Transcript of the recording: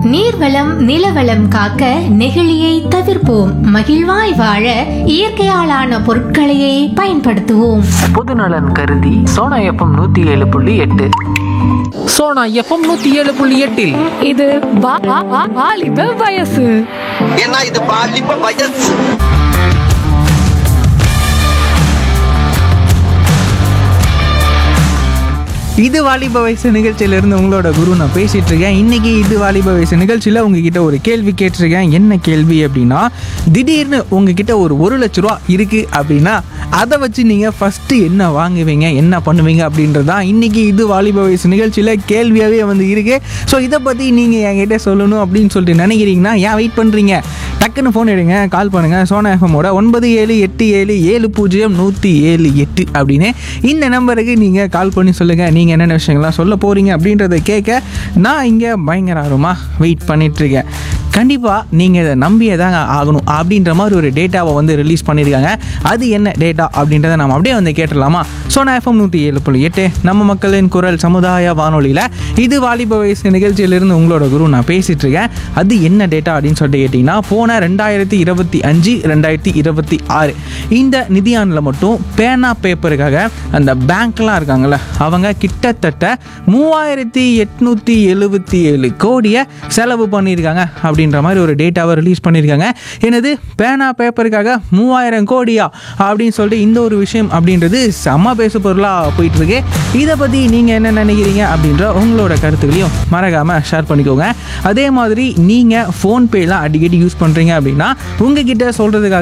நீர்வளம் நிலவளம் காக்க நெகிழியை தவிர்ப்போம் மகிழ்வாய் வாழ இயற்கையாலான பொருட்களையே பயன்படுத்துவோம் பொதுநலன் கருதி சோனா எஃப்எம் நூத்தி ஏழு புள்ளி எட்டு சோனா எஃப்எம் நூத்தி ஏழு புள்ளி எட்டில் இது வா- வா- வா- வாலிப வயசு ஏன்னா இது பாலிப்ப வயசு இது வாலிப வயசு நிகழ்ச்சியிலிருந்து உங்களோட குரு நான் பேசிட்டு இருக்கேன் இன்னைக்கு இது வாலிப வயசு நிகழ்ச்சியில் உங்ககிட்ட ஒரு கேள்வி கேட்டிருக்கேன் என்ன கேள்வி அப்படின்னா திடீர்னு உங்ககிட்ட ஒரு ஒரு லட்ச ரூபா இருக்கு அப்படின்னா அதை வச்சு நீங்கள் ஃபஸ்ட்டு என்ன வாங்குவீங்க என்ன பண்ணுவீங்க அப்படின்றது தான் இன்னைக்கு இது வாலிப வயசு நிகழ்ச்சியில் கேள்வியாகவே வந்து இருக்கு ஸோ இதை பற்றி நீங்கள் என்கிட்ட சொல்லணும் அப்படின்னு சொல்லிட்டு நினைக்கிறீங்கன்னா ஏன் வெயிட் பண்ணுறீங்க டக்குன்னு ஃபோன் எடுங்க கால் பண்ணுங்கள் சோனா எஃப்எம்மோட ஒன்பது ஏழு எட்டு ஏழு ஏழு பூஜ்ஜியம் நூற்றி ஏழு எட்டு அப்படின்னு இந்த நம்பருக்கு நீங்கள் கால் பண்ணி சொல்லுங்கள் நீங்கள் என்னென்ன விஷயங்கள்லாம் சொல்ல போகிறீங்க அப்படின்றத கேட்க நான் இங்கே பயங்கர ஆர்வமாக வெயிட் பண்ணிகிட்ருக்கேன் கண்டிப்பாக நீங்கள் இதை நம்பியே தாங்க ஆகணும் அப்படின்ற மாதிரி ஒரு டேட்டாவை வந்து ரிலீஸ் பண்ணியிருக்காங்க அது என்ன டேட்டா அப்படின்றத நம்ம அப்படியே வந்து கேட்டுடலாமா சோனா எஃப்எம் நூற்றி ஏழு புள்ளி எட்டு நம்ம மக்களின் குரல் சமுதாய வானொலியில் இது வாலிப வயசு நிகழ்ச்சியிலிருந்து உங்களோட குரு நான் பேசிகிட்டு இருக்கேன் அது என்ன டேட்டா அப்படின்னு சொல்லிட்டு கேட்டிங்கன்னா போன ரெண்டாயிரத்தி இருபத்தி அஞ்சு ரெண்டாயிரத்தி இருபத்தி ஆறு இந்த நிதியாண்டில் மட்டும் பேனா பேப்பருக்காக அந்த பேங்க்லாம் இருக்காங்கல்ல அவங்க கிட்டத்தட்ட மூவாயிரத்தி எட்நூற்றி எழுபத்தி ஏழு கோடியை செலவு பண்ணியிருக்காங்க அப்படின்ற மாதிரி ஒரு டேட்டாவை ரிலீஸ் பண்ணியிருக்காங்க எனது பேனா பேப்பருக்காக மூவாயிரம் கோடியா அப்படின்னு சொல்லிட்டு இந்த ஒரு விஷயம் அப்படின்றது செம்ம பேசு பொருளாக போயிட்டு இருக்கு இதை பற்றி நீங்கள் என்ன நினைக்கிறீங்க அப்படின்ற உங்களோட கருத்துக்களையும் மறக்காமல் ஷேர் பண்ணிக்கோங்க அதே மாதிரி நீங்கள் ஃபோன்பேலாம் அடிக்கடி யூஸ் பண்ணுறீங்க அப்படின்னா உங்ககிட்ட சொல்கிறதுக்காக